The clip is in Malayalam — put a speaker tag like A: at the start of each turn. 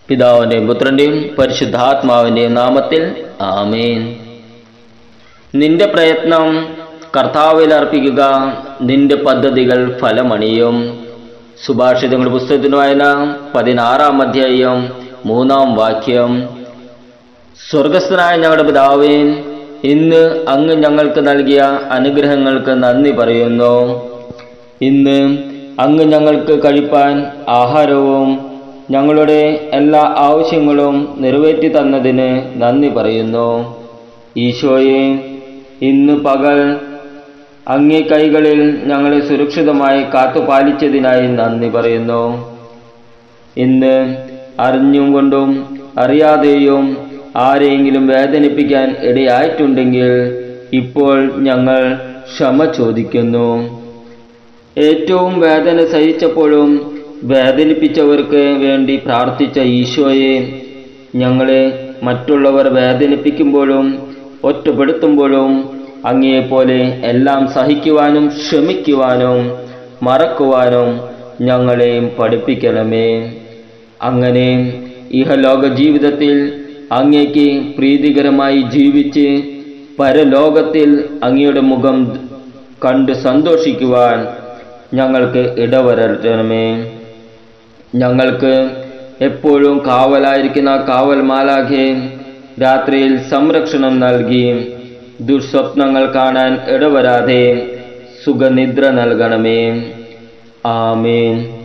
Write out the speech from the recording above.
A: പിതാവിൻ്റെയും പുത്രൻ്റെയും പരിശുദ്ധാത്മാവിൻ്റെയും നാമത്തിൽ ആമേൻ നിന്റെ പ്രയത്നം കർത്താവിൽ അർപ്പിക്കുക നിന്റെ പദ്ധതികൾ ഫലമണിയും സുഭാഷിതങ്ങളുടെ പുസ്തകത്തിന് വായന പതിനാറാം അധ്യായം മൂന്നാം വാക്യം സ്വർഗസ്ഥനായ ഞങ്ങളുടെ പിതാവേ ഇന്ന് അങ്ങ് ഞങ്ങൾക്ക് നൽകിയ അനുഗ്രഹങ്ങൾക്ക് നന്ദി പറയുന്നു ഇന്ന് അങ്ങ് ഞങ്ങൾക്ക് കഴിപ്പാൻ ആഹാരവും ഞങ്ങളുടെ എല്ലാ ആവശ്യങ്ങളും നിറവേറ്റി തന്നതിന് നന്ദി പറയുന്നു ഈശോയെ ഇന്ന് പകൽ അങ്ങേ കൈകളിൽ ഞങ്ങളെ സുരക്ഷിതമായി കാത്തുപാലിച്ചതിനായി നന്ദി പറയുന്നു ഇന്ന് അറിഞ്ഞും കൊണ്ടും അറിയാതെയും ആരെയെങ്കിലും വേദനിപ്പിക്കാൻ ഇടയായിട്ടുണ്ടെങ്കിൽ ഇപ്പോൾ ഞങ്ങൾ ക്ഷമ ചോദിക്കുന്നു ഏറ്റവും വേദന സഹിച്ചപ്പോഴും വേദനിപ്പിച്ചവർക്ക് വേണ്ടി പ്രാർത്ഥിച്ച ഈശോയെ ഞങ്ങളെ മറ്റുള്ളവർ വേദനിപ്പിക്കുമ്പോഴും ഒറ്റപ്പെടുത്തുമ്പോഴും അങ്ങയെപ്പോലെ എല്ലാം സഹിക്കുവാനും ക്ഷമിക്കുവാനും മറക്കുവാനും ഞങ്ങളെയും പഠിപ്പിക്കണമേ അങ്ങനെ ഇഹലോക ജീവിതത്തിൽ അങ്ങേക്ക് പ്രീതികരമായി ജീവിച്ച് പരലോകത്തിൽ അങ്ങയുടെ മുഖം കണ്ട് സന്തോഷിക്കുവാൻ ഞങ്ങൾക്ക് ഇടവരട്ടണമേ ഞങ്ങൾക്ക് എപ്പോഴും കാവലായിരിക്കുന്ന കാവൽ മാലാഖെ രാത്രിയിൽ സംരക്ഷണം നൽകി ദുസ്വപ്നങ്ങൾ കാണാൻ ഇടവരാതെ സുഖനിദ്ര നൽകണമേ ആമേൻ